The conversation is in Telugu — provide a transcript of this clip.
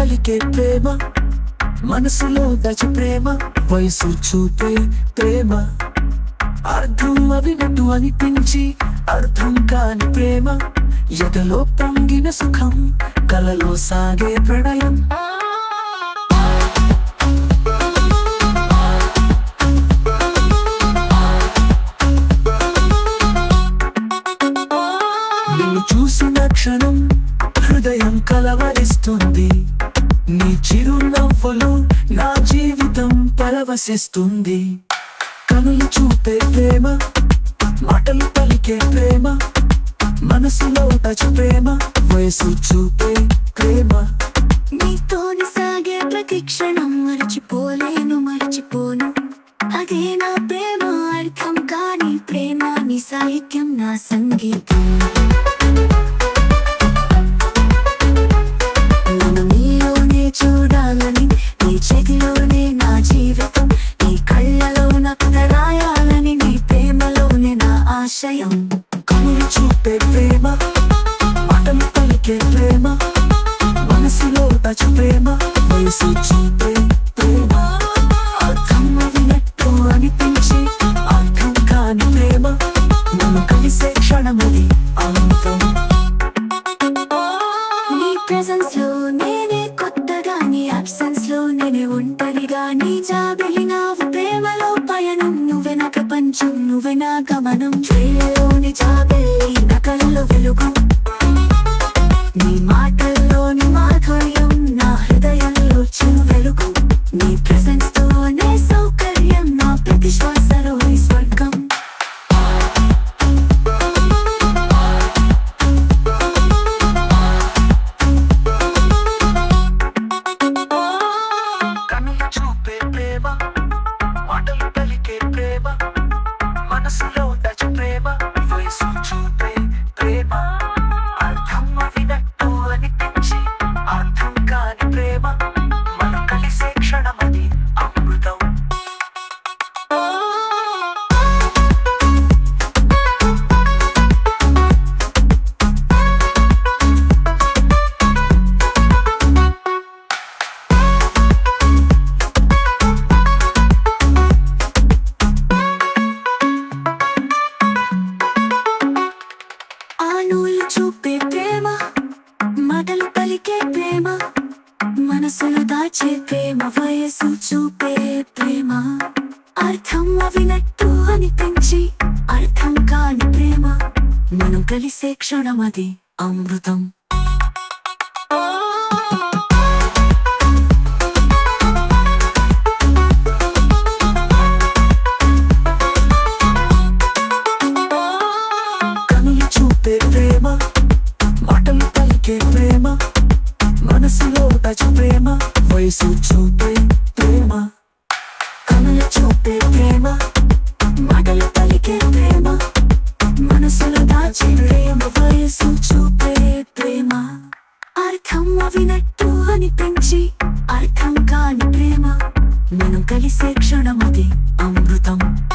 పలికే ప్రేమ మనసులో దచి ప్రేమ వయసు చూపే ప్రేమ అర్థం అవినట్టు అనిపించి అర్థం కాని ప్రేమ ఎదలో పొంగిన సుఖం కలలో సాగే ప్రణయం నిన్ను చూసిన క్షణం హృదయం కలవరిస్తుంది నీ చిరునవ్వులు నా జీవితం పరవశిస్తుంది కనులు చూపే ప్రేమ మాటలు పలికే ప్రేమ మనసులో టచ్ ప్రేమ వయసు చూపే ప్రేమ నీతోని సాగే ప్రతి క్షణం మరచిపోలేను మరచిపోను అదే నా ప్రేమ అర్థం కాని ప్రేమ నీ సాహిత్యం నా సంగీతం నన్ను నీలోనే చూడాలని నీ చేతిలోనే నా జీవితం నీ కళ్ళలో నాకు రాయాలని నీ ప్రేమలోనే నా ఆశయం కనులు చూపే ప్రేమ మాటలు పలికే ప్రేమ మనసులో టచ్ ప్రేమ వయసు చూపే ప్రేమ అర్థం అవినట్టు అనిపించి అర్థం కాని ప్రేమ నన్ను కలిసే క్షణమది అంతం నీ ప్రెజెన్స్ లో నేనే కొత్తగా నీ అబ్సెన్స్ లో నేనే ఒంటరిగా నీ జాబిలి నా ప్రేమలో పయనం నువ్వే నా ప్రపంచం నువ్వే నా గమనం ట్రైలోని జాబిల్లి నా కళ్ళలో వెలుగు నీ మాటల్లోని మాధుర్యం నా హృదయంలో చిరు వెలుగు నీ ప్రెజెన్స్ తోనే సౌకర్యం నా ప్రతి శ్వాసలో ఈ స్వర్గం కనులు చూపే ప్రేమ మాటలు పలికే ప్రేమ మనసులో టచ్ ప్రేమ వయసు చూపే ప్రేమ అర్థం అవినట్టు అనిపించి అర్థం కాని ప్రేమ మనం కలిసే క్షణమది అమృతం ఆ నూలు చూపే ప్రేమ మాటలు పలికే ప్రేమ మనసులు దాచే ప్రేమ వయసు చూపే ప్రేమ అర్థం అవినట్టు అనిపించి అర్థం కాని ప్రేమ మనం కలిసే క్షణం అది అమృతం కనులు చూపే ప్రేమ మాటలు పలికే ప్రేమ మనసులో టచ్ ప్రేమ వయసు చూపే ప్రేమ కనులు చూపే ప్రేమ మాటలు పలికే ప్రేమ మనసులో దాచే ప్రేమ వయసు చూపే ప్రేమ అర్థం అవినట్టు అనిపించి అర్థం కాని ప్రేమ మనం కలిసే క్షణం అది అమృతం